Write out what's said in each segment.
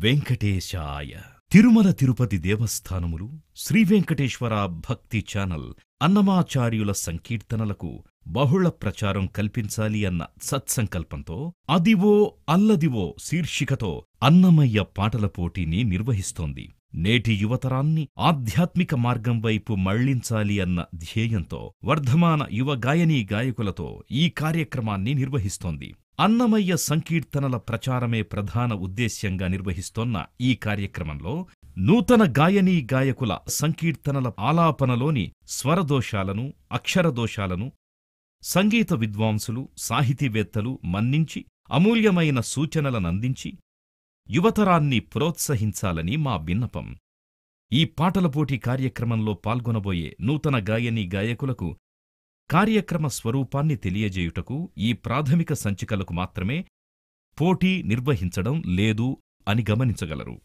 వెంకటేశాయ తిరుమల తిరుపతి దేవస్థానములు శ్రీ వెంకటేశ్వర భక్తి ఛానల్ అన్నమాచార్యుల సంకీర్తనలకు బహుళ ప్రచారం కల్పించాలి అన్న సత్సంకల్పంతో అదివో అల్లదివో శీర్షికతో అన్నమయ్య పాటల పోటీని నిర్వహిస్తోంది నేటి యువతరాన్ని ఆధ్యాత్మిక మార్గం వైపు మళ్లించాలి అన్న ధ్యేయంతో వర్ధమాన యువ గాయనీ గాయకులతో ఈ కార్యక్రమాన్ని నిర్వహిస్తోంది అన్నమయ్య సంకీర్తనల ప్రచారమే ప్రధాన ఉద్దేశ్యంగా నిర్వహిస్తోన్న ఈ కార్యక్రమంలో నూతన గాయనీ గాయకుల సంకీర్తనల ఆలాపనలోని స్వరదోషాలను అక్షరదోషాలను సంగీత విద్వాంసులు సాహితీవేత్తలు మన్నించి అమూల్యమైన సూచనలనందించి యువతరాన్ని ప్రోత్సహించాలని మా విన్నపం ఈ పాటల పోటీ కార్యక్రమంలో పాల్గొనబోయే నూతన గాయనీ గాయకులకు కార్యక్రమ స్వరూపాన్ని తెలియజేయుటకు ఈ ప్రాథమిక సంచికలకు మాత్రమే పోటీ నిర్వహించడం లేదు అని గమనించగలరు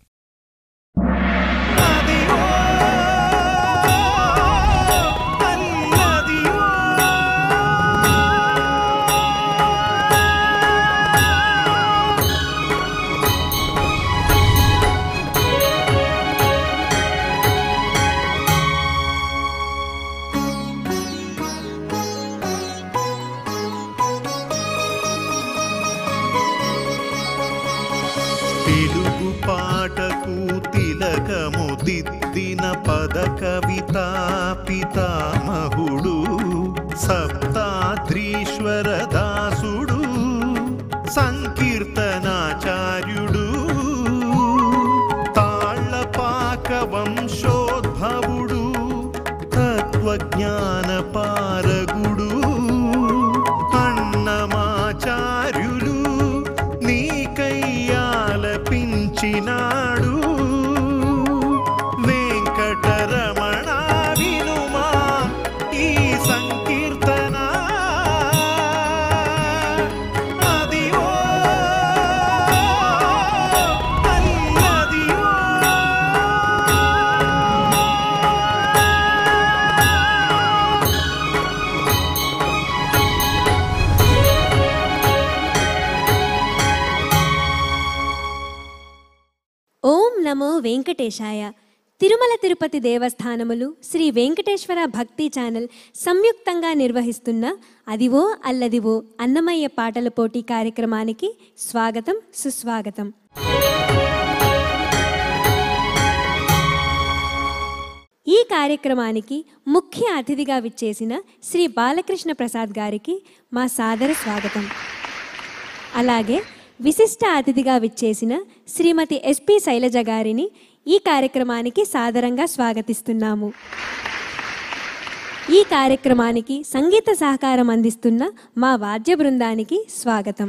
తెలుగు పాటకు తిలకము దిద్దిన పద కవితా పితామహుడు సప్తాద్రీశ్వర దాసుడు సంకీర్తనాచార్యుడు తాళ్ళపాక వంశోద్భవుడు తత్వజ్ఞాన పారగుడు అన్నమాచార్యులు నీకయ్యాలపించినాడు వెంకటరమణ వినుమా ఈ సంకీర్తన అదివో అల్లదివో ఓం నమో వెంకటేశాయ తిరుమల తిరుపతి దేవస్థానములు శ్రీ వెంకటేశ్వర భక్తి ఛానల్ సంయుక్తంగా నిర్వహిస్తున్న అదివో అల్లదివో అన్నమయ్య పాటల పోటీ కార్యక్రమానికి స్వాగతం సుస్వాగతం ఈ కార్యక్రమానికి ముఖ్య అతిథిగా విచ్చేసిన శ్రీ బాలకృష్ణ ప్రసాద్ గారికి మా సాదర స్వాగతం అలాగే విశిష్ట అతిథిగా విచ్చేసిన శ్రీమతి ఎస్పి శైలజ గారిని ఈ కార్యక్రమానికి సాదరంగా స్వాగతిస్తున్నాము ఈ కార్యక్రమానికి సంగీత సహకారం అందిస్తున్న మా వాద్య బృందానికి స్వాగతం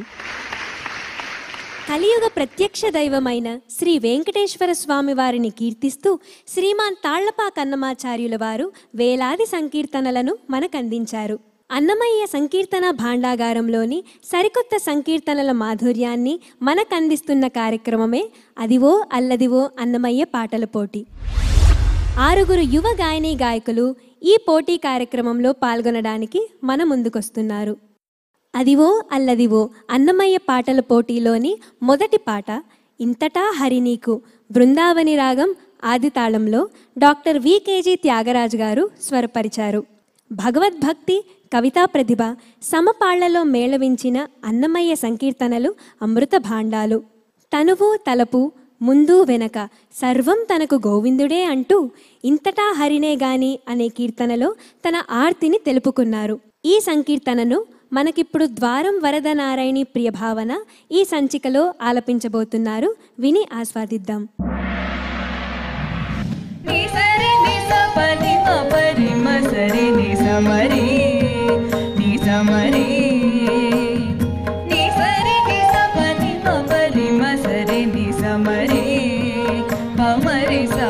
కలియుగ ప్రత్యక్ష దైవమైన శ్రీ వెంకటేశ్వర స్వామి వారిని కీర్తిస్తూ శ్రీమాన్ తాళ్లపాక అన్నమాచార్యుల వారు వేలాది సంకీర్తనలను మనకందించారు అన్నమయ్య సంకీర్తన భాండాగారంలోని సరికొత్త సంకీర్తనల మాధుర్యాన్ని మనకందిస్తున్న కార్యక్రమమే అదివో అల్లదివో అన్నమయ్య పాటల పోటీ ఆరుగురు యువ గాయని గాయకులు ఈ పోటీ కార్యక్రమంలో పాల్గొనడానికి మన ముందుకొస్తున్నారు అదివో అల్లదివో అన్నమయ్య పాటల పోటీలోని మొదటి పాట ఇంతటా హరినీకు బృందావని రాగం ఆదితాళంలో డాక్టర్ వికేజీ త్యాగరాజు గారు స్వరపరిచారు భగవద్భక్తి కవితా ప్రతిభ సమపాళ్లలో మేళవించిన అన్నమయ్య సంకీర్తనలు అమృత భాండాలు తనువు తలపు ముందు వెనక సర్వం తనకు గోవిందుడే అంటూ ఇంతటా హరినే గాని అనే కీర్తనలో తన ఆర్తిని తెలుపుకున్నారు ఈ సంకీర్తనను మనకిప్పుడు ద్వారం వరదనారాయణి ప్రియభావన ఈ సంచికలో ఆలపించబోతున్నారు విని ఆస్వాదిద్దాం ని సరి ని స పని మ పరి మ సరి ని స మరి ని స మరి ని సరి ని స పని మ పరి మ సరి ని స మరి ప మరి సా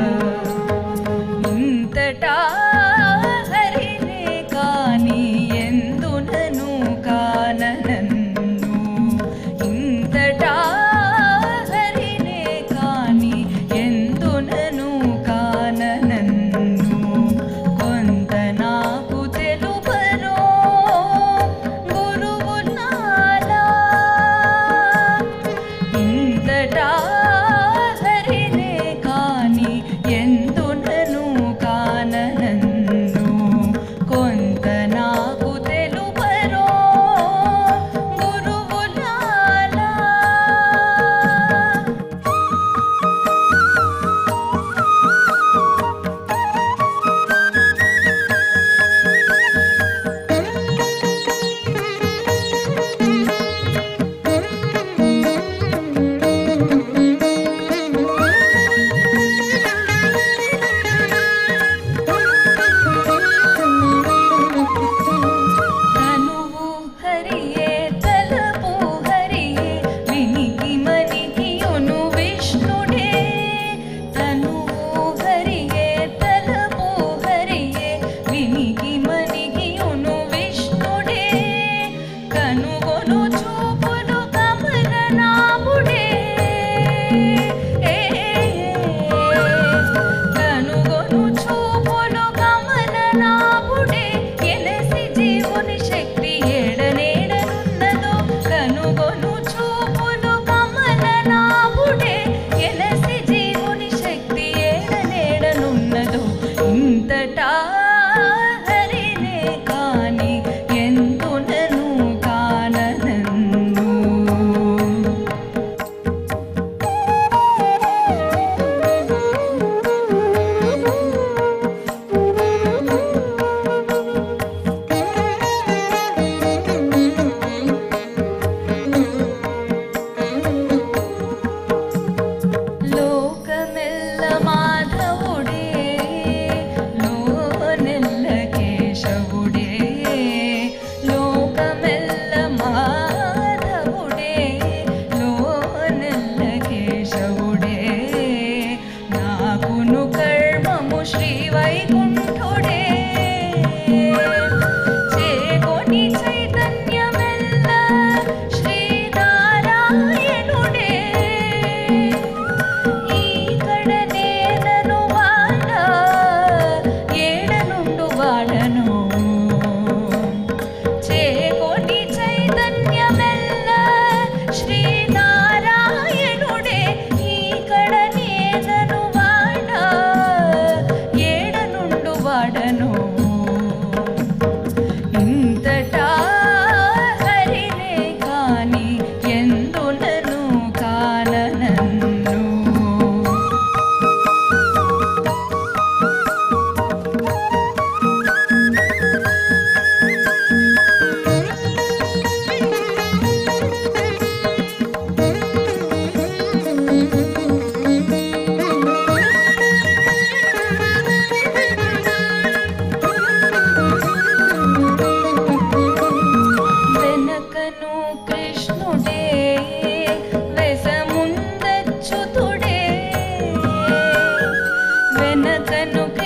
ఇంతటా హరినే కాని ఎందునను కాననన్ను ఇంతటా హరినే కాని ఎందునను కాననన్ను కొంత నాకు తె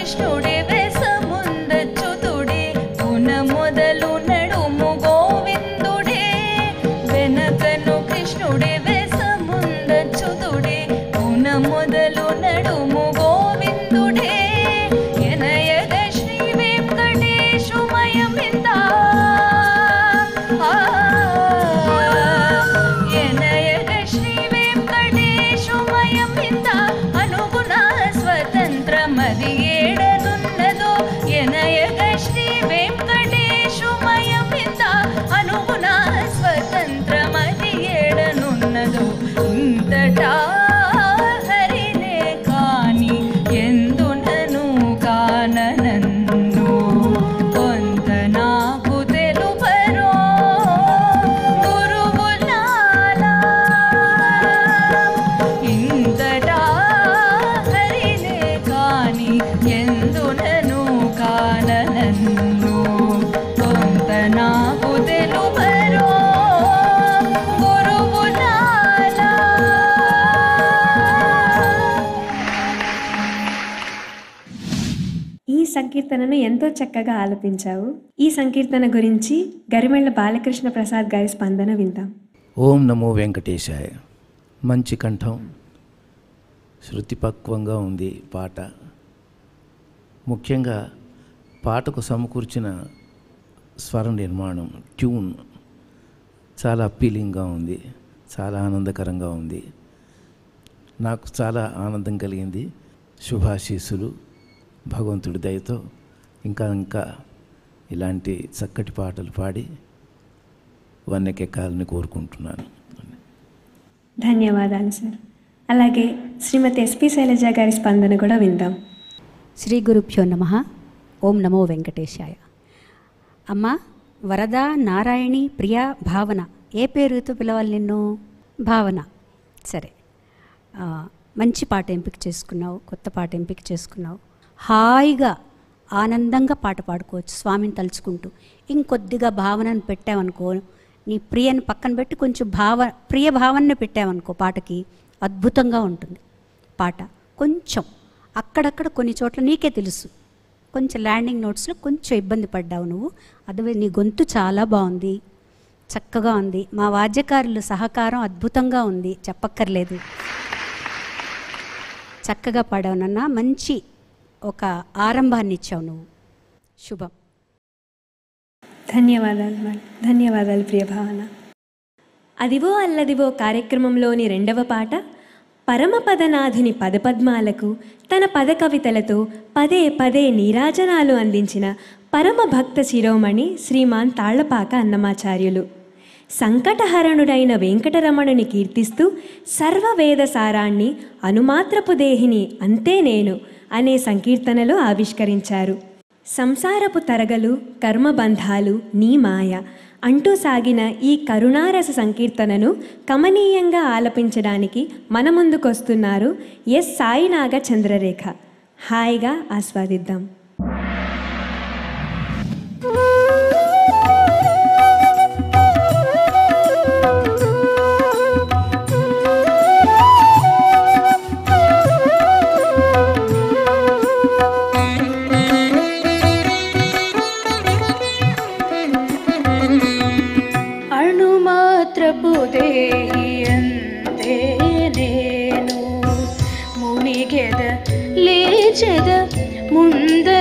కృష్ణుడే వెసముందచ్యుతుడే పున మొదలు నడుము గోవిందుడే వెనకను కృష్ణుడే వెసముందచ్యుతుడే పున మొదలు నడుము గోవిందుడే ఎనయగ శ్రీ వెంకటేశుమయమింద ఎనయగ శ్రీ వెంకటేశుమయమింద అనుగుణ స్వతంత్రమది ఏడనున్నదో ఎనయగ శ్రీ వెంకటేశుమయమింద అనుగుణ స్వతంత్రమది ఏడనున్నదో ఇంతటా హరినే కాని ఎందునను కాననన్ను కొంత నాకు తెలుపరో గురువులాలా ఇంతటా హరినే కాని ఎందునను కాననన్ను కొంత నాకు తెలుపరో గురువులాలా ఈ సంకీర్తనను ఎంతో చక్కగా ఆలపించావు ఈ సంకీర్తన గురించి గరిమెళ్ళ బాలకృష్ణ ప్రసాద్ గారి స్పందన విందాం ఓం నమో వెంకటేశాయ మంచి కంఠం శృతిపక్వంగా ఉంది పాట ముఖ్యంగా పాటకు సమకూర్చిన స్వర నిర్మాణం ట్యూన్ చాలా అప్పీలింగ్గా ఉంది చాలా ఆనందకరంగా ఉంది నాకు చాలా ఆనందం కలిగింది శుభాశీస్సులు భగవంతుడి దయతో ఇంకా ఇంకా ఇలాంటి చక్కటి పాటలు పాడి వన్నెకెక్కాలని కోరుకుంటున్నాను ధన్యవాదాలు సార్ అలాగే శ్రీమతి ఎస్పి శైలజ గారి స్పందన కూడా విందాం శ్రీ గురుభ్యో నమ ఓం నమో వెంకటేశాయ అమ్మ వరద నారాయణి ప్రియ భావన ఏ పేరుతో పిలవాలి నిన్ను భావన సరే ఆ, మంచి పాట ఎంపిక చేసుకున్నావు కొత్త పాట ఎంపిక చేసుకున్నావు హాయిగా ఆనందంగా పాట పాడుకోవచ్చు స్వామిని తలుచుకుంటూ ఇంకొద్దిగా భావనను పెట్టావనుకో నీ ప్రియని పక్కన పెట్టి కొంచెం భావ ప్రియ భావనని పెట్టావనుకో పాటకి అద్భుతంగా ఉంటుంది పాట కొంచెం అక్కడక్కడ కొన్ని చోట్ల నీకే తెలుసు కొంచెం ల్యాండింగ్ నోట్స్లో కొంచెం ఇబ్బంది పడ్డావు నువ్వు అదే నీ గొంతు చాలా బాగుంది చక్కగా ఉంది మా వాద్యకారుల సహకారం అద్భుతంగా ఉంది చెప్పక్కర్లేదు చక్కగా పాడావు నాన్న మంచి ఒక ఆరంభాన్ని ఇచ్చావు నువ్వు శుభం ధన్యవాదాలు మేడం ధన్యవాదాలు ప్రియ భావన అదివో అల్లదివో కార్యక్రమంలోని రెండవ పాట పరమపదనాథుని పదపద్మాలకు తన పద కవితలతో పదే పదే నీరాజనాలు అందించిన పరమ భక్త శిరోమణి శ్రీమాన్ తాళ్లపాక అన్నమాచార్యులు సంకటహరణుడైన వెంకటరమణుని కీర్తిస్తూ సర్వవేద సారాన్ని అనుమాత్రపు దేహిని అంతే నేను అనే సంకీర్తనలో ఆవిష్కరించారు సంసారపు తరగలు కర్మబంధాలు నీ మాయ అంటూ సాగిన ఈ కరుణారస సంకీర్తనను కమనీయంగా ఆలపించడానికి మన ముందుకొస్తున్నారు ఎస్ సాయినాగ చంద్రరేఖ హాయిగా ఆస్వాదిద్దాం అణుమాత్రపు దేహియంతే నేను మునిగెద లేచెద ముందర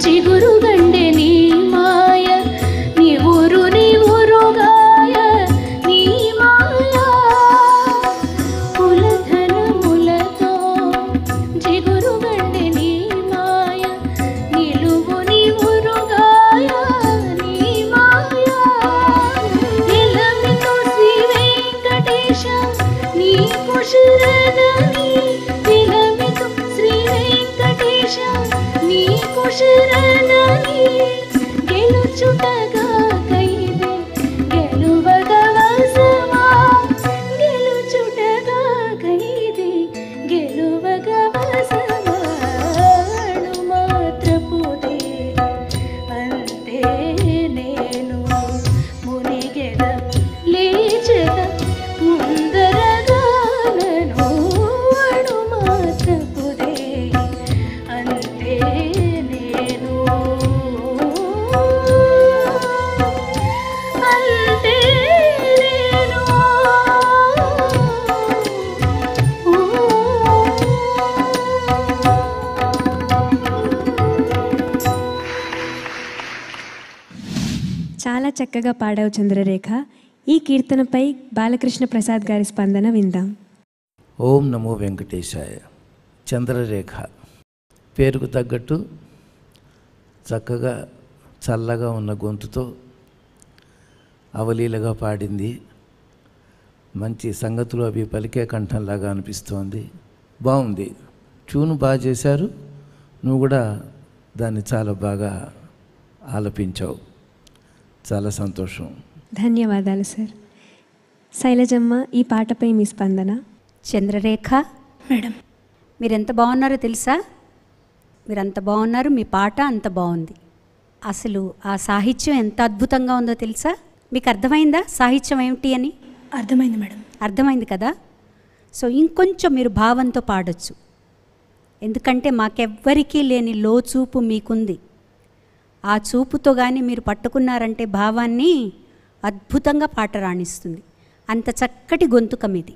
జిగురు గండె నీ మాయ నీ ఊరు నీ ఊరుగాయ నీ మాయ కులధనములతో జిగురు గండె నీ మాయ నిలువు నీ ఊరుగాయ నీ మాయ ఎలమితో శ్రీ వెంకటేశ నీకు శరణని ఎలమితో శ్రీ వెంకటేశ నీకు శరణని గెలుచుటగా కైదే గెలువగవసమా గెలుచుటగా కైదే గెలువగవసమా మాత్రపుదే అంతే నేను మునిగెద లేచెద ముందరగానను అడు మాత్రపుదే అంతే నేను అంతే నేను చాలా చక్కగా పాడావు చంద్రరేఖ ఈ కీర్తనపై బాలకృష్ణ ప్రసాద్ గారి స్పందన విందాం ఓం నమో వెంకటేశాయ చంద్రరేఖ పేరుకు తగ్గట్టు చక్కగా చల్లగా ఉన్న గొంతుతో అవలీలగా పాడింది మంచి సంగతులు అవి పలికే కంఠంలాగా అనిపిస్తోంది బాగుంది ట్యూన్ బాగా చేశారు నువ్వు కూడా దాన్ని చాలా బాగా ఆలపించావు చాలా సంతోషం ధన్యవాదాలు సార్ శైలజమ్మ ఈ పాటపై మీ స్పందన చంద్రరేఖ మేడం మీరు ఎంత బాగున్నారో తెలుసా మీరు అంత బాగున్నారు మీ పాట అంత బాగుంది అసలు ఆ సాహిత్యం ఎంత అద్భుతంగా ఉందో తెలుసా మీకు అర్థమైందా సాహిత్యం ఏమిటి అని అర్థమైంది మేడం అర్థమైంది కదా సో ఇంకొంచెం మీరు భావంతో పాడొచ్చు ఎందుకంటే మాకెవ్వరికీ లేని లోచూపు మీకుంది ఆ చూపుతో కానీ మీరు పట్టుకున్నారంటే భావాన్ని అద్భుతంగా పాట రాణిస్తుంది అంత చక్కటి గొంతుకం ఇది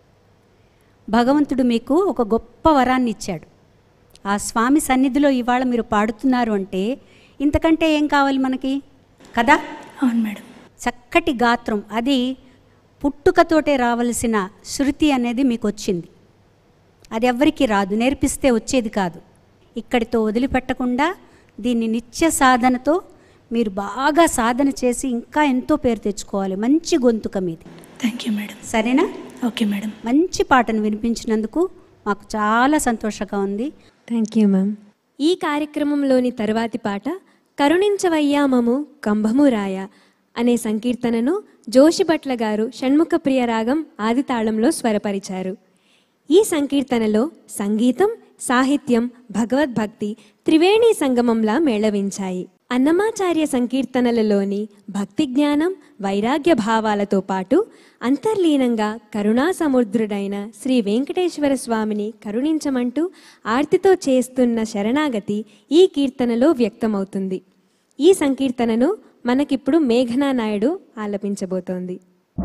భగవంతుడు మీకు ఒక గొప్ప వరాన్ని ఇచ్చాడు ఆ స్వామి సన్నిధిలో ఇవాళ మీరు పాడుతున్నారు అంటే ఇంతకంటే ఏం కావాలి మనకి కదా అవును మేడం చక్కటి గాత్రం అది పుట్టుకతోటే రావలసిన శృతి అనేది మీకు వచ్చింది అది ఎవ్వరికీ రాదు నేర్పిస్తే వచ్చేది కాదు ఇక్కడితో వదిలిపెట్టకుండా దీన్ని నిత్య సాధనతో మీరు బాగా సాధన చేసి ఇంకా ఎంతో పేరు తెచ్చుకోవాలి మంచి గొంతుక మీది థ్యాంక్ యూ మేడం సరేనా ఓకే మేడం మంచి పాటను వినిపించినందుకు మాకు చాలా సంతోషంగా ఉంది థ్యాంక్ యూ మ్యామ్ ఈ కార్యక్రమంలోని తరువాతి పాట కరుణించవయ్యా మము కంభము రాయ అనే సంకీర్తనను జోషిభట్ల గారు షణ్ముఖ ప్రియ రాగం ఆది తాళంలో స్వరపరిచారు ఈ సంకీర్తనలో సంగీతం సాహిత్యం భగవద్భక్తి త్రివేణి సంగమంలా మేళవించాయి అన్నమాచార్య సంకీర్తనలలోని భక్తి జ్ఞానం వైరాగ్య భావాలతో పాటు అంతర్లీనంగా కరుణా సముద్రుడైన శ్రీ వెంకటేశ్వర స్వామిని కరుణించమంటూ ఆర్తితో చేస్తున్న శరణాగతి ఈ కీర్తనలో వ్యక్తమవుతుంది ఈ సంకీర్తనను మనకిప్పుడు మేఘనా నాయుడు ఆలపించబోతోంది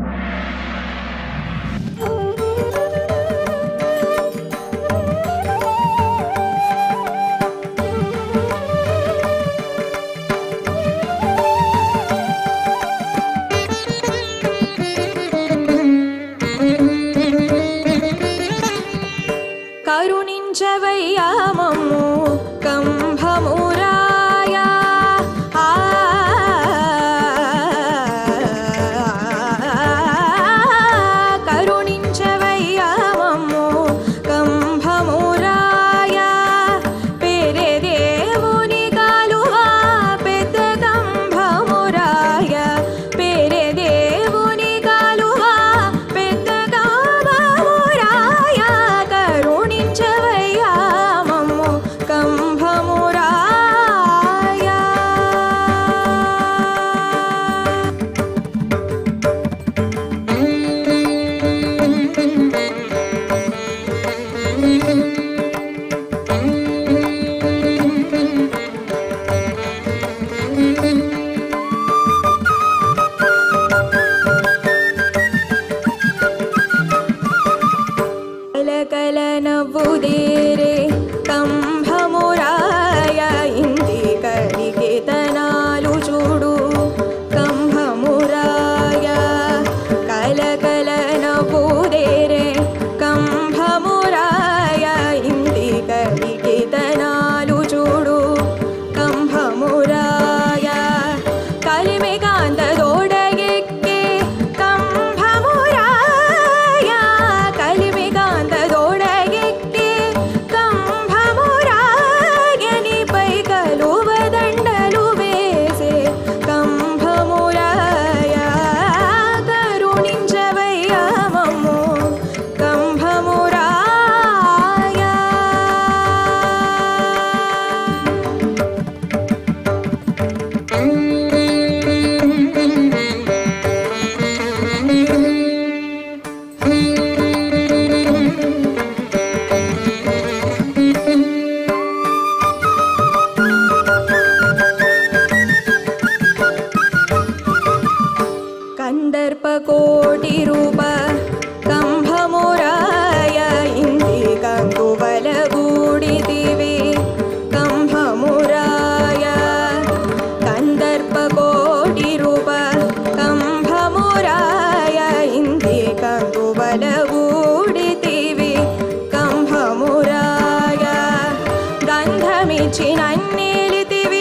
కరుణించవయ్యా మమ్ము కంభమురాయ ఆ నన్నేలితివి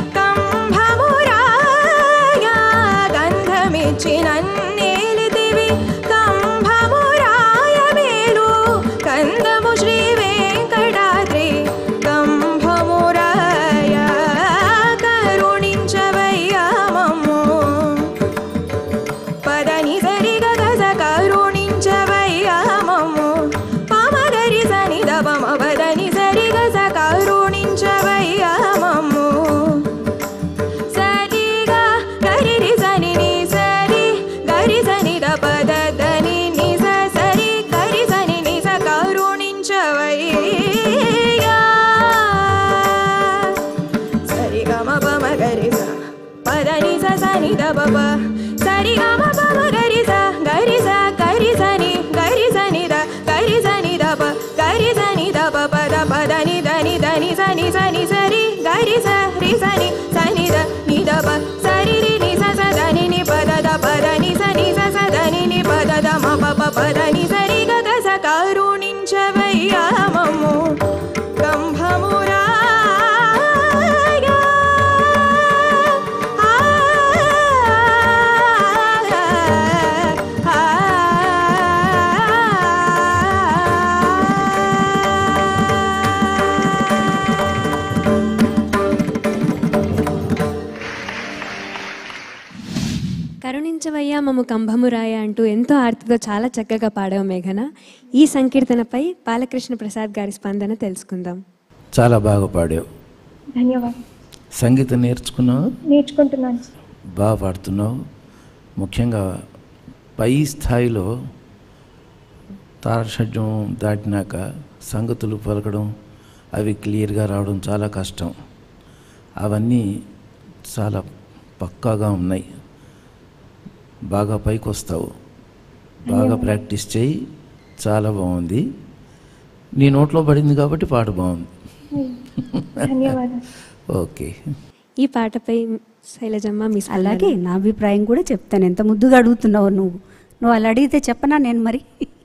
కంభమురాయ గంధమిచ్చి నన్నేలితివి కంభమురాయ మేలు కందము శ్రీ వెంకటాద్రి కంభమురాయ కరుణించవయ్యా మమ్ము పదని సరి గగజ కరుణించవయ్యా మమ్ము పమగరి సని దపమ పదని సరి గజ కరుణించవయ్యా మమ్ము సరిగా గరి సని ని సరి గరి సని దప దని ని స సరి గరి సని ని స కరుణించవయ్యా సరి గమ పమ గరి స పదని స సని దప ప సరి గమ పమ గరి స గరి స గరి సని గరి సని ద గరి సని ద ప గరి సని ద ప ప ద ప దని దని దని సని సని సరి గరి స రి సని సని ద ని ద ప సరి రి ని స స దని ని ప ద ద ప ద ని స ని స స దని ని ప ద ద మ ప ప ప ద ని సరి గ గ స కరుణించవయ్యా మమ్ము కంభమురాయ కరుణించవయ్యా మమ్ము కంభమురాయ అంటూ ఎంతో ఆర్తితో చాలా చక్కగా పాడావు మేఘన ఈ సంకీర్తనపై బాలకృష్ణ ప్రసాద్ గారి స్పందన తెలుసుకుందాం చాలా బాగా పాడావు ధన్యవాదాలు సంగీతం నేర్చుకున్నావు నేర్చుకుంటున్నాను సార్. బాగా పాడుతున్నావు ముఖ్యంగా పై స్థాయిలో తారషడ్యం దాటినాక సంగతులు పలకడం అవి క్లియర్గా రావడం చాలా కష్టం అవన్నీ చాలా పక్కాగా ఉన్నాయి బాగా పైకి వస్తావు బాగా ప్రాక్టీస్ చేయి చాలా బాగుంది నీ నోట్లో పడింది కాబట్టి పాట బాగుంది ధన్యవాదాలు ఓకే ఈ పాటపై శైలజమ్మ మీ స్పందన. అలాగే నా అభిప్రాయం కూడా చెప్తాను ఎంత ముద్దుగా అడుగుతున్నావు నువ్వు నువ్వు అలా అడిగితే చెప్పనా నేను మరి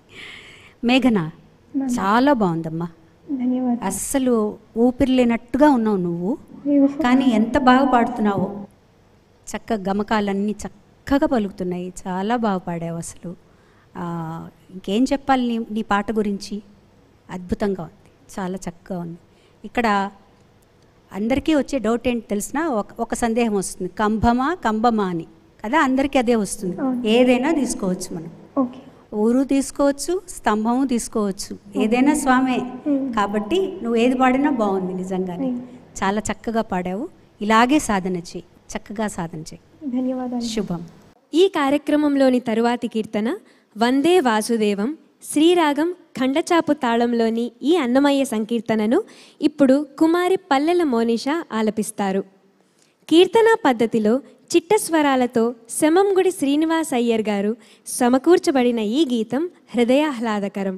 మేఘన చాలా బాగుందమ్మా ధన్యవాదాలు అస్సలు ఊపిరి లేనట్టుగా ఉన్నావు నువ్వు కానీ ఎంత బాగా పాడుతున్నావో చక్క గమకాలన్నీ చక్కగా పలుకుతున్నాయి చాలా బాగా పాడావు అసలు ఆ, ఇంకేం చెప్పాలి నీ నీ పాట గురించి అద్భుతంగా ఉంది చాలా చక్కగా ఉంది ఇక్కడ అందరికీ వచ్చే డౌట్ ఏంటి తెలిసిన ఒక ఒక సందేహం వస్తుంది కంభమా కంబమా అని కదా అందరికీ అదే వస్తుంది ఏదైనా తీసుకోవచ్చు మనం ఓకే ఊరు తీసుకోవచ్చు స్తంభము తీసుకోవచ్చు ఏదైనా స్వామే కాబట్టి నువ్వు ఏది పాడినా బాగుంది నిజంగానే చాలా చక్కగా పాడావు ఇలాగే సాధన చేయి చక్కగా సాధన చేయి ధన్యవాదాలు శుభం ఈ కార్యక్రమంలోని తరువాతి కీర్తన వందే వాసుదేవం శ్రీరాగం ఖండచాపు తాళంలోని ఈ అన్నమయ్య సంకీర్తనను ఇప్పుడు కుమారి పల్లెల మోనిష ఆలపిస్తారు కీర్తన పద్ధతిలో చిట్టస్వరాలతో శమంగుడి శ్రీనివాస్ అయ్యర్ గారు సమకూర్చబడిన ఈ గీతం హృదయాహ్లాదకరం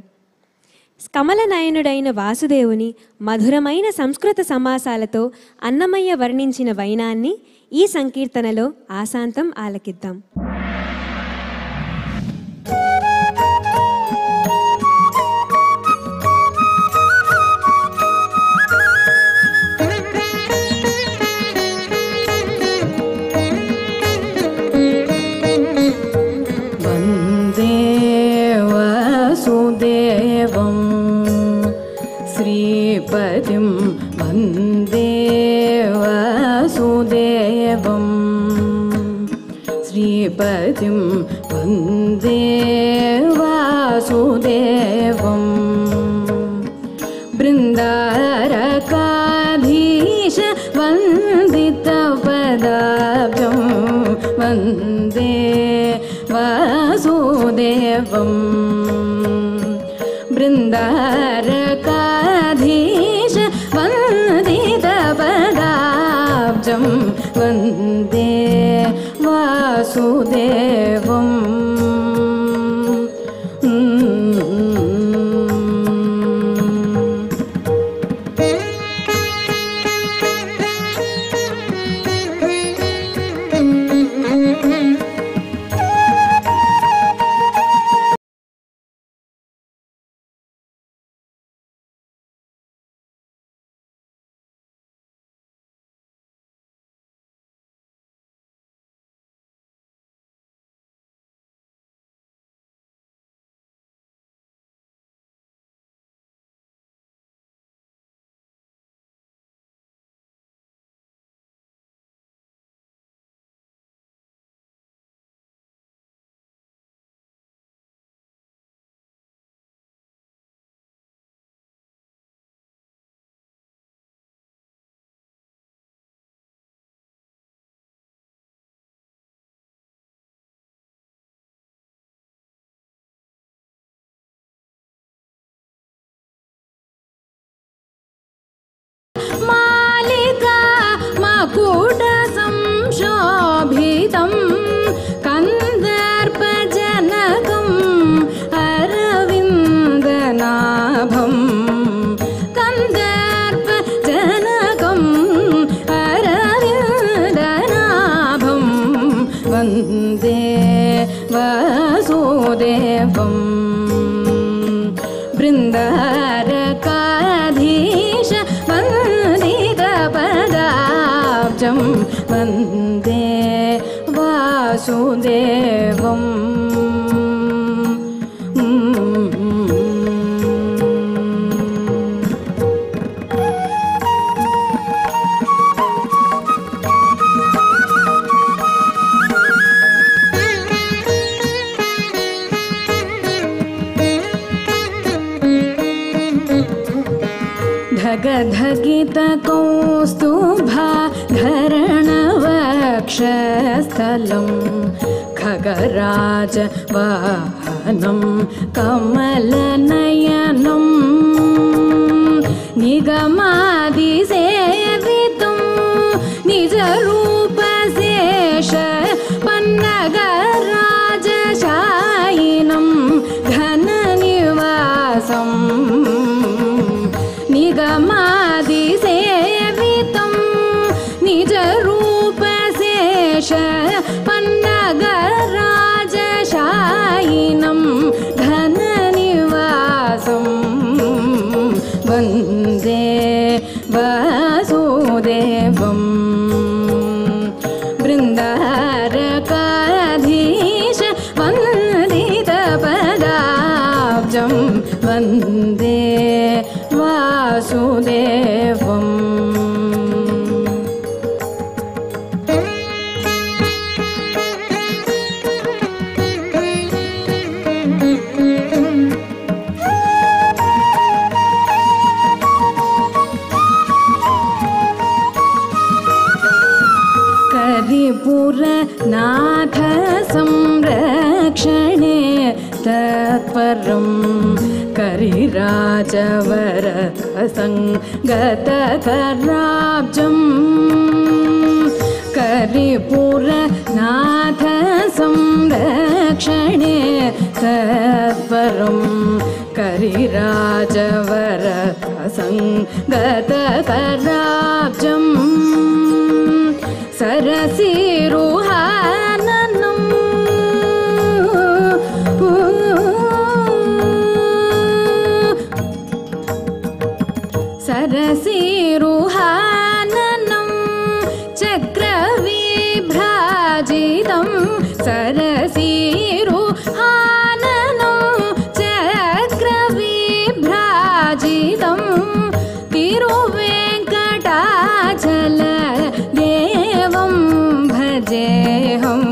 కమలనయనుడైన వాసుదేవుని మధురమైన సంస్కృత సమాసాలతో అన్నమయ్య వర్ణించిన వైనాన్ని ఈ సంకీర్తనలో ఆశాంతం ఆలకిద్దాం वन्दे वासुदेवं श्रीपतिं वन्दे वासुदेवं श्रीपतिं वन्दे वासुदेवम् बृन्दारकाधीश वन्दितपदाभ्यं वन्दे वासुदेवम् बृन्दारकाधीश वन्दितपदाब्जं वन्दे वासुदेवम् పదాబ్జం వందే వాసుదేవం धगधगित कौस्तुभा धरणवक्षस्थलं खगराज वाहनं कमलनयनं निगमादिसेवितं निजरूपशेष पन्नगराजशायिनं घननिवासम् निगमादिसेवितं निजरूपशेष पन्नगराजशायिनं धननिवासं वन्दे वासुदेवम् बृन्दारकाधीश वन्दितपदाब्जं वन्दे वासुदेवम् करिपुरनाथ संरक्षणे तत्परं करिराजवर सङ्गतकराब्जं करिपुरनाथ संरक्षणे तत्परं करिराजवर सङ्गतकराब्जम् सरसिरुहाननं सरसिरुहाननं चक्रविभ्राजितं सरसिरुहाननं चक्रविभ्राजितं तिरुवेङ्कटाचल देवं भजेऽहं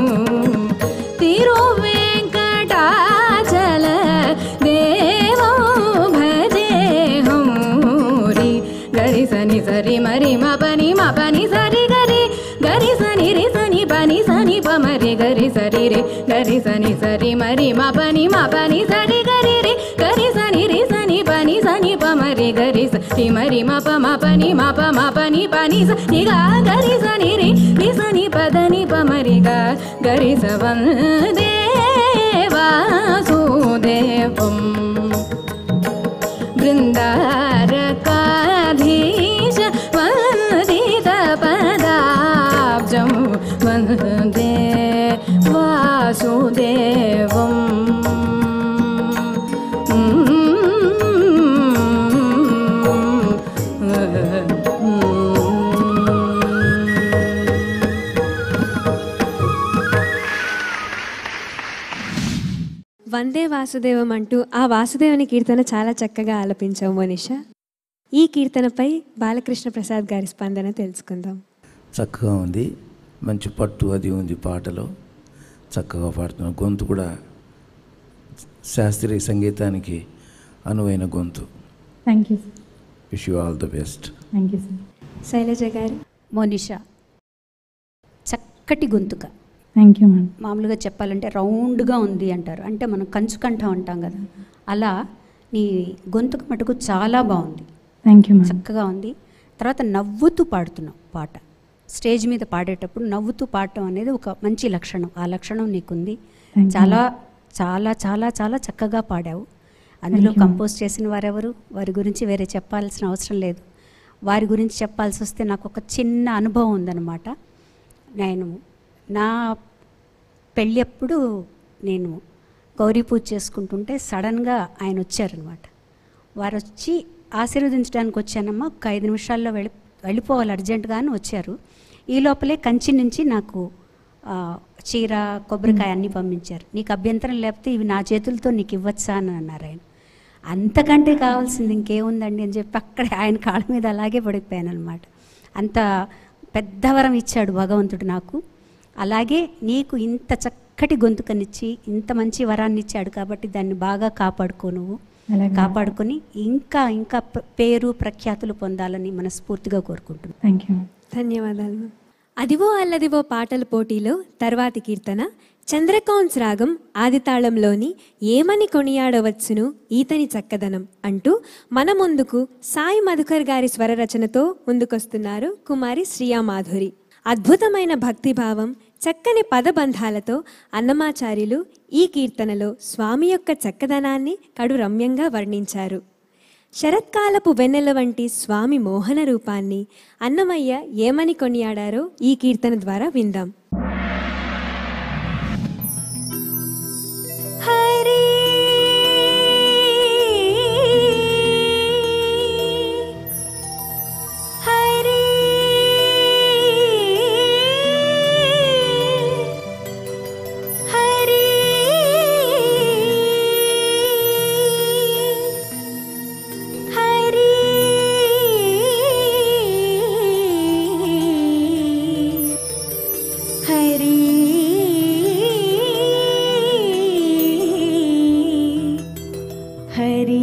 तिरुवेङ्कटाचल देवं भजेऽहं रि गरि सनि सरि मरि म पनि म पनि सरि गरि गरि सनि रि सनि पनि सनि प मरि गरि सरि रे गरि सनि सरि मरि म पनि म पनि सरि गरि रे गरि सनि रि सनि पनि सनि प मरि गरि सि मरि म प म पनि म प म पनि पनि स नि गा गरि सनि रि रि सनि प దని प मरि गा गरि स वन्दे वासुदेवम् बृन्दारकाधीश वन्दितपदाब्जं वन्दे वासुदेवम् వందే వాసుదేవం అంటూ ఆ వాసుదేవుని కీర్తన చాలా చక్కగా ఆలపించావు మోనిష ఈ కీర్తనపై బాలకృష్ణ ప్రసాద్ గారి స్పందన తెలుసుకుందాం చక్కగా ఉంది మంచి పట్టు అది ఉంది పాటలో చక్కగా పాడుతున్నాను గొంతు కూడా శాస్త్రీయ సంగీతానికి అనువైన గొంతు thank you wish you all the best thank you sir Shailaja garu Monisha చక్కటి గొంతుక థ్యాంక్ యూ మేడం మామూలుగా చెప్పాలంటే రౌండ్గా ఉంది అంటారు అంటే మనం కంచుకంఠం అంటాం కదా అలా నీ గొంతుకు మటుకు చాలా బాగుంది థ్యాంక్ యూ మేడం చక్కగా ఉంది తర్వాత నవ్వుతూ పాడుతున్నావు పాట స్టేజ్ మీద పాడేటప్పుడు నవ్వుతూ పాడటం అనేది ఒక మంచి లక్షణం ఆ లక్షణం నీకుంది Thank you. చాలా చాలా చాలా చాలా చక్కగా పాడావు అందులో you. కంపోజ్ చేసిన వారెవరు వారి గురించి వేరే చెప్పాల్సిన అవసరం లేదు వారి గురించి చెప్పాల్సి వస్తే నాకు ఒక చిన్న అనుభవం ఉందన్నమాట నేను నా పెళ్ళి అప్పుడు నేను గౌరీ పూజ చేసుకుంటుంటే సడన్గా ఆయన వచ్చారనమాట వారు వచ్చి ఆశీర్వదించడానికి వచ్చానమ్మా ఒక ఐదు నిమిషాల్లో వెళ్ళి వెళ్ళిపోవాలి అర్జెంటుగా అని వచ్చారు ఈ లోపలే కంచి నుంచి నాకు ఆ, చీర కొబ్బరికాయ అన్నీ పంపించారు నీకు అభ్యంతరం లేకపోతే ఇవి నా చేతులతో నీకు ఇవ్వచ్చా అని అన్నారు ఆయన అంతకంటే కావాల్సింది ఇంకేముందండి అని చెప్పి అక్కడే ఆయన కాళ్ళ మీద అలాగే పడిపోయాను అనమాట అంత పెద్ద వరం ఇచ్చాడు భగవంతుడు నాకు అలాగే నీకు ఇంత చక్కటి గొంతుకనిచ్చి ఇంత మంచి వరాన్ని ఇచ్చాడు కాబట్టి దాన్ని బాగా కాపాడుకో నువ్వు అలాగే. కాపాడుకొని ఇంకా ఇంకా ప- పేరు ప్రఖ్యాతులు పొందాలని మనస్ఫూర్తిగా కోరుకుంటున్నాను థ్యాంక్ యూ ధన్యవాదాలు మ్యామ్. అదివో అల్లదివో పాటల పోటీలో తర్వాతి కీర్తన చంద్రకౌన్స్ రాగం ఆదితాళంలోని ఏమని కొనియాడవచ్చును ఈతని చక్కదనం అంటూ మన ముందుకు సాయి మధుకర్ గారి స్వర రచనతో ముందుకొస్తున్నారు కుమారి శ్రియా మాధురి అద్భుతమైన భక్తిభావం చక్కని పదబంధాలతో అన్నమాచార్యులు ఈ కీర్తనలో స్వామి యొక్క చక్కదనాన్ని కడు రమ్యంగా వర్ణించారు శరత్కాలపు వెన్నెల వంటి స్వామి మోహన రూపాన్ని అన్నమయ్య ఏమని కొనియాడారో ఈ కీర్తన ద్వారా విందాం హరి హరి హరి హరి హరి హరి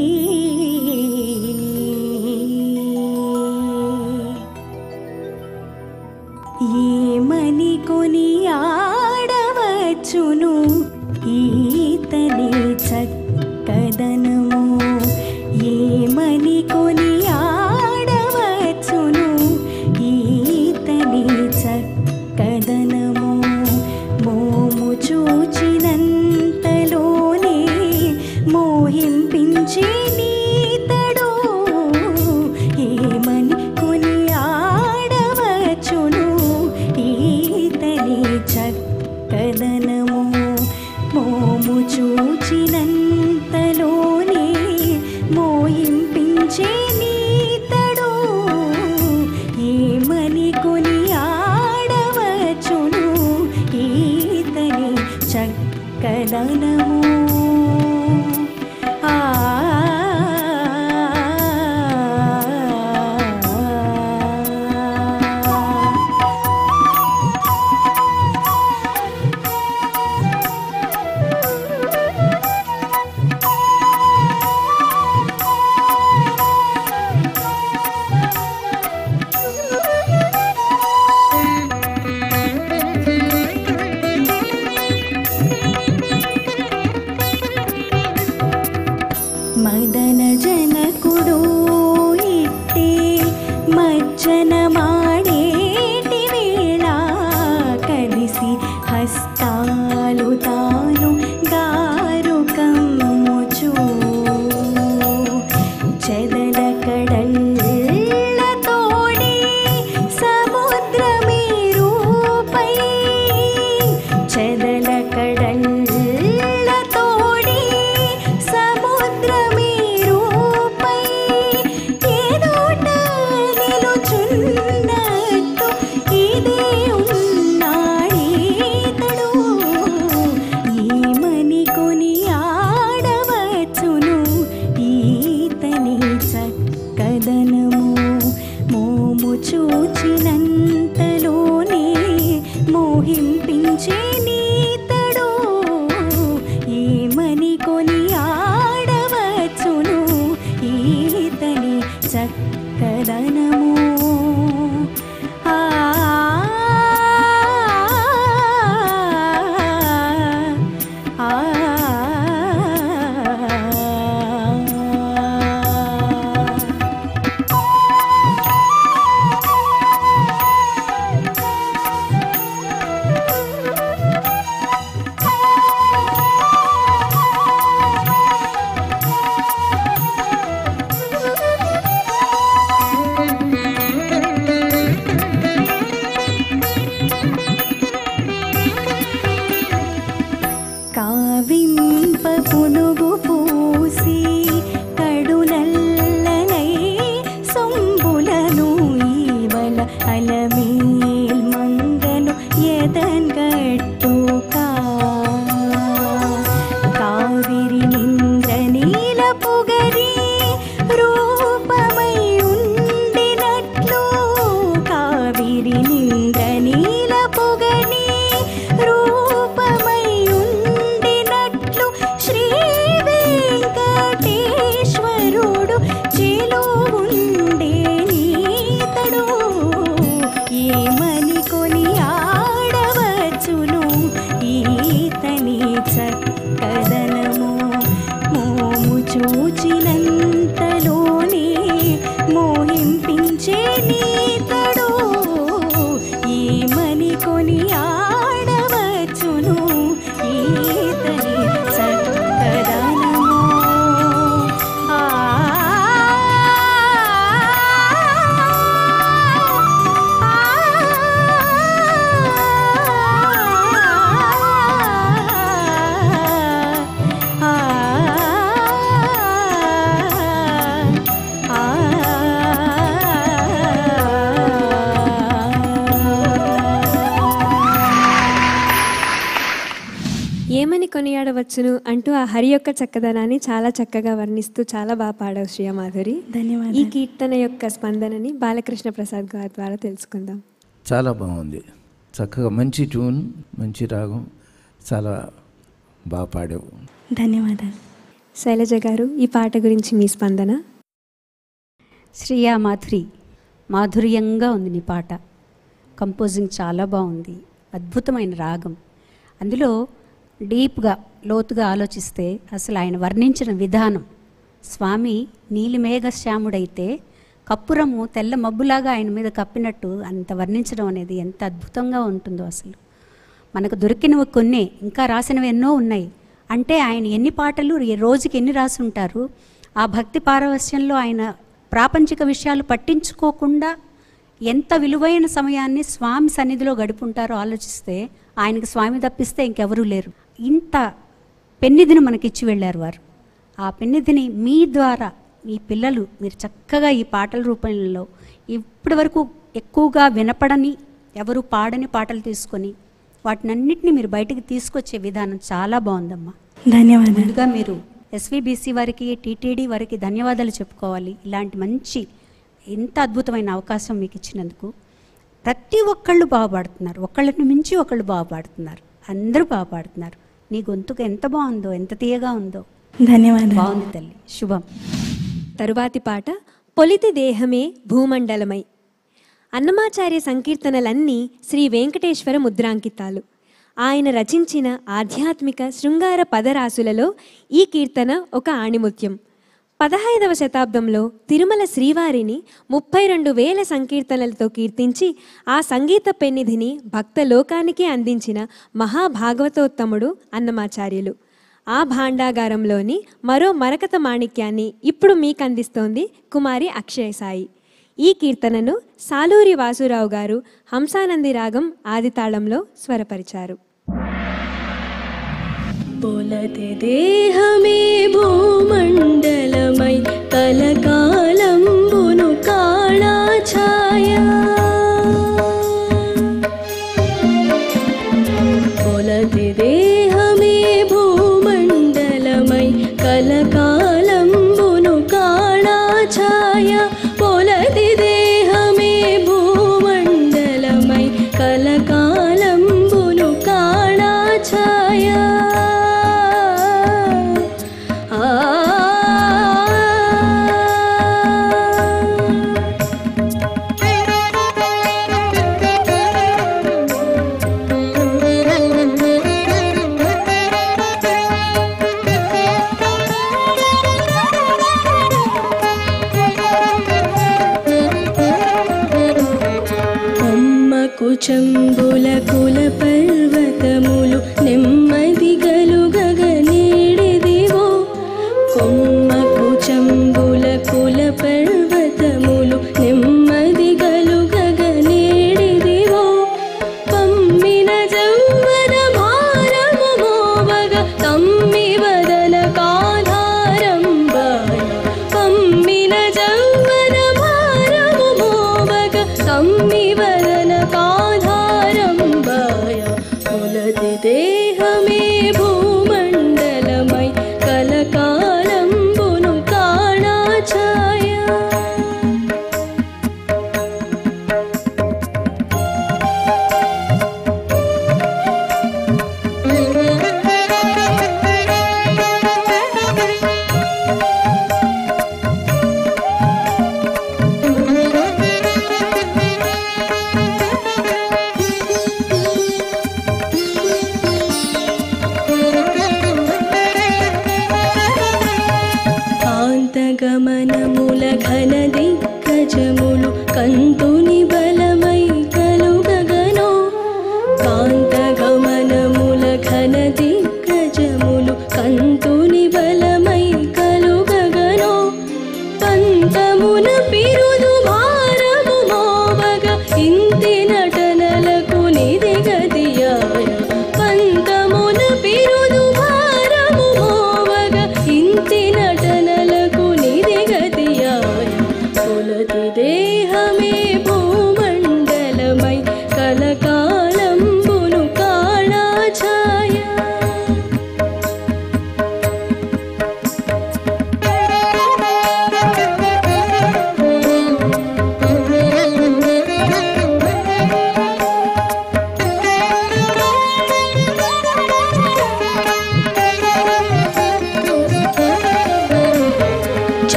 ఏమని కొని ఆడవచ్చును ఈతని చక్కదనము ఏమని కొని ఆడవచ్చును ఈతని చక్కదనము మోము చూచినంతలోనే మోహింపించే నీతడు ఏమని కొని ఆడవచ్చును ఈతని చక్కదనము మోము చూచినంతలోనే మోహింపించే నీతడు ఏమని కొని ఆడవచ్చును ఈతని చక్కదనము ఆ మదన జనకుడు ఇట్టే మజ్జన మాడేటి వేళ కలిసి హస్తాలు తాను గారు కమ్ముచు చెదల కడల్ల తోడి సముద్రమే రూపై చెదల కడల్ల తోడి సముద్రమే రూపై ఏదోట నిలుచున్నట్టు ఇదే ఉన్నాడీతడు ఏమని కొని ఆడవచ్చును ఈతని చక్కదనము మోము చూచినంతలోనే మోహింపించే నీతడు ఏమని కొని ఆడవచ్చును ఈతని చక్కదనము ఆ ఆ కావింప పునుగు పూసి కడునల్లనై సొంబులను ఈవల అలమేలు కొనియాడవచ్చును అంటూ ఆ హరి యొక్క చక్కదనాన్ని చాలా చక్కగా వర్ణిస్తూ చాలా బాగా పాడావు శ్రీయమాధురి ఈ ధన్యవాదాలు కీర్తన యొక్క స్పందనని బాలకృష్ణ ప్రసాద్ గారి ద్వారా తెలుసుకుందాం చాలా బాగుంది చక్కగా మంచి ట్యూన్ మంచి రాగం చాలా బాగా పాడావు ధన్యవాదాలు శైలజ గారు ఈ పాట గురించి మీ స్పందన శ్రీయా మాధురి మాధుర్యంగా ఉంది నీ పాట కంపోజింగ్ చాలా బాగుంది అద్భుతమైన రాగం అందులో డీప్గా లోతుగా ఆలోచిస్తే అసలు ఆయన వర్ణించిన విధానం స్వామి నీలిమేఘ శ్యాముడైతే కప్పురము తెల్ల మబ్బులాగా ఆయన మీద కప్పినట్టు అంత వర్ణించడం అనేది ఎంత అద్భుతంగా ఉంటుందో అసలు మనకు దొరికినవి కొన్ని ఇంకా రాసినవి ఎన్నో ఉన్నాయి అంటే ఆయన ఎన్ని పాటలు ఈ రోజుకి ఎన్ని రాసి ఉంటారు ఆ భక్తి పారవస్యంలో ఆయన ప్రాపంచిక విషయాలు పట్టించుకోకుండా ఎంత విలువైన సమయాన్ని స్వామి సన్నిధిలో గడుపుంటారో ఆలోచిస్తే ఆయనకు స్వామి తప్పిస్తే ఇంకెవరూ లేరు ఇంత పెన్నిధిని మనకిచ్చి వెళ్ళారు వారు ఆ పెన్నిధిని మీ ద్వారా మీ పిల్లలు మీరు చక్కగా ఈ పాటల రూపంలో ఇప్పటి వరకు ఎక్కువగా వినపడని ఎవరు పాడని పాటలు తీసుకొని వాటినన్నిటిని మీరు బయటికి తీసుకొచ్చే విధానం చాలా బాగుందమ్మా ధన్యవాదాలు ముందుగా మీరు ఎస్విబిసి వారికి టీటీడీ వారికి ధన్యవాదాలు చెప్పుకోవాలి ఇలాంటి మంచి ఇంత అద్భుతమైన అవకాశం మీకు ఇచ్చినందుకు ప్రతి ఒక్కళ్ళు బాగుపడుతున్నారు ఒకళ్ళని మించి ఒకళ్ళు బాగుపడుతున్నారు అందరూ బాగుపడుతున్నారు నీ గొంతుకు ఎంత బాగుందో ఎంత తీయగా ఉందో ధన్యవాదాలు బాగుంది తల్లి శుభం తరువాతి పాట పొలితి దేహమే భూమండలమై అన్నమాచార్య సంకీర్తనలన్నీ శ్రీ వెంకటేశ్వర ముద్రాంకితాలు ఆయన రచించిన ఆధ్యాత్మిక శృంగార పదరాసులలో ఈ కీర్తన ఒక ఆణిముత్యం పదహైదవ శతాబ్దంలో తిరుమల శ్రీవారిని ముప్పై రెండు వేల సంకీర్తనలతో కీర్తించి ఆ సంగీత పెన్నిధిని భక్త లోకానికి అందించిన మహాభాగవతోత్తముడు అన్నమాచార్యులు ఆ భాండాగారంలోని మరో మరకత మాణిక్యాన్ని ఇప్పుడు మీకు అందిస్తోంది కుమారి అక్షయ సాయి ఈ కీర్తనను సాలూరి వాసురావు గారు హంసానంది రాగం ఆదితాళంలో స్వరపరిచారు పొలతి దేహమే భూమండలమై కలకాలంబును కాళా ఛాయ పొలతి దేహమే భూమండలమై కలకాలంబును కాళా ఛాయ పొలతి దేహమే భూమండలమై కలకాలంబును కాళా ఛాయ కొమ్మకు చంబుల కుల పర్వతములు నెమ్మది గలుగగ నీడిదివో కొమ్మకు చంబుల కుల పర్వతములు నెమ్మది గలుగగ నీడిదివో పమ్మిన జవ్వన భారము మోవగ తమ్మి వదన కాధారంబాయ పమ్మిన జవ్వన భారము మోవగ తమ్మి వదన కాధారంబాయ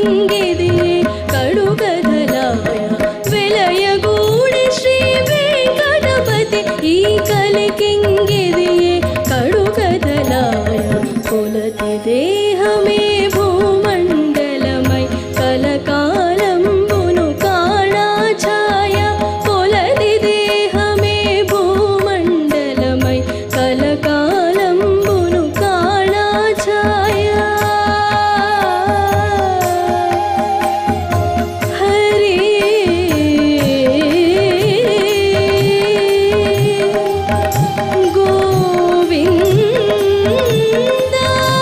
ಕಲಕೆಂಗೆದೆಯೇ ಕಡುಗದಲಾಯ వెలయగూడి శ్రీ వెంకటపతి ఈ కలికెంగెదియే కడుగదలాయ కొలతి దేహమే భూమండలమై కలకాలంబును కాణా ఛాయ కొలది దేహమే భూమండలమై కలకాలంబును కాణా ఛాయ హరి గోవింద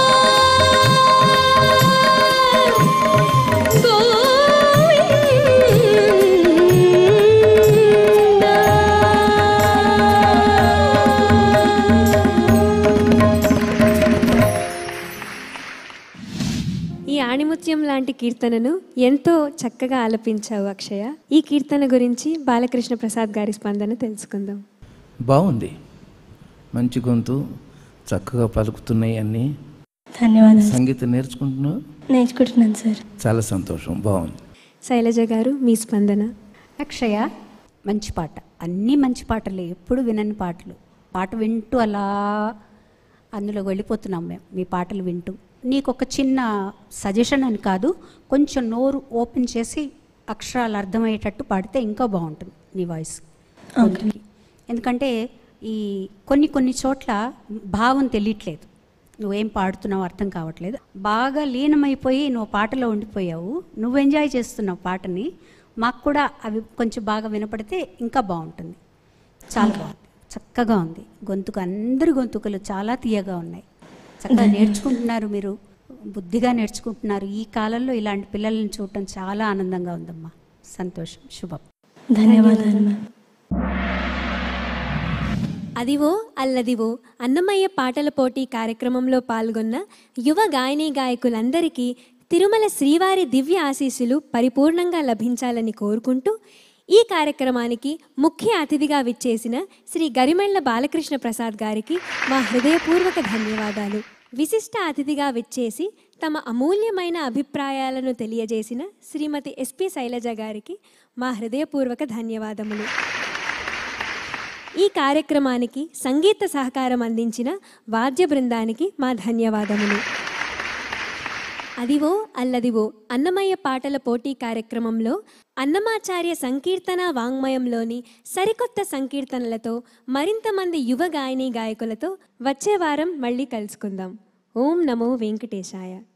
ఈ ఆణిముత్యం లాంటి కీర్తనను ఎంతో చక్కగా ఆలపించావు అక్షయ ఈ కీర్తన గురించి బాలకృష్ణ ప్రసాద్ గారి స్పందన తెలుసుకుందాం బాగుంది మంచి గొంతు చక్కగా పలుకుతున్నాయి అన్నీ ధన్యవాదాలు సంగీతం నేర్చుకుంటున్నావు నేర్చుకుంటున్నాను సార్ చాలా సంతోషం బాగుంది శైలజ గారు మీ స్పందన అక్షయ మంచి పాట అన్నీ మంచి పాటలే ఎప్పుడు వినని పాటలు పాట వింటూ అలా అందులో వెళ్ళిపోతున్నాం మేము మీ పాటలు వింటూ నీకు ఒక చిన్న సజెషన్ అని కాదు కొంచెం నోరు ఓపెన్ చేసి అక్షరాలు అర్థమయ్యేటట్టు పాడితే ఇంకా బాగుంటుంది నీ వాయిస్ గొంతుకి. ఎందుకంటే ఈ కొన్ని కొన్ని చోట్ల భావం తెలియట్లేదు నువ్వేం పాడుతున్నావు అర్థం కావట్లేదు బాగా లీనమైపోయి నువ్వు పాటలో ఉండిపోయావు నువ్వు ఎంజాయ్ చేస్తున్నావు పాటని మాకు కూడా అవి కొంచెం బాగా వినపడితే ఇంకా బాగుంటుంది చాలా బాగుంది చక్కగా ఉంది గొంతుకు అందరి గొంతుకలు చాలా తీయగా ఉన్నాయి చక్కగా నేర్చుకుంటున్నారు మీరు బుద్ధిగా నేర్చుకుంటున్నారు ఈ కాలంలో ఇలాంటి పిల్లల్ని చూడటం చాలా ఆనందంగా ఉందమ్మా సంతోషం శుభం ధన్యవాదాలు మ్యామ్ అదివో అల్లదివో అన్నమయ్య పాటల పోటీ కార్యక్రమంలో పాల్గొన్న యువ గాయనీ గాయకులందరికీ తిరుమల శ్రీవారి దివ్య ఆశీస్సులు పరిపూర్ణంగా లభించాలని కోరుకుంటూ ఈ కార్యక్రమానికి ముఖ్య అతిథిగా విచ్చేసిన శ్రీ గరిమెళ్ల బాలకృష్ణ ప్రసాద్ గారికి మా హృదయపూర్వక ధన్యవాదాలు విశిష్ట అతిథిగా విచ్చేసి తమ అమూల్యమైన అభిప్రాయాలను తెలియజేసిన శ్రీమతి ఎస్పి శైలజ గారికి మా హృదయపూర్వక ధన్యవాదములు ఈ కార్యక్రమానికి సంగీత సహకారం అందించిన వాద్య బృందానికి మా ధన్యవాదములు అదివో అల్లదివో అన్నమయ్య పాటల పోటీ కార్యక్రమంలో అన్నమాచార్య సంకీర్తన వాంగ్మయంలోని సరికొత్త సంకీర్తనలతో మరింత మంది యువ గాయని గాయకులతో వచ్చే వారం మళ్ళీ కలుసుకుందాం ఓం నమో వెంకటేశాయ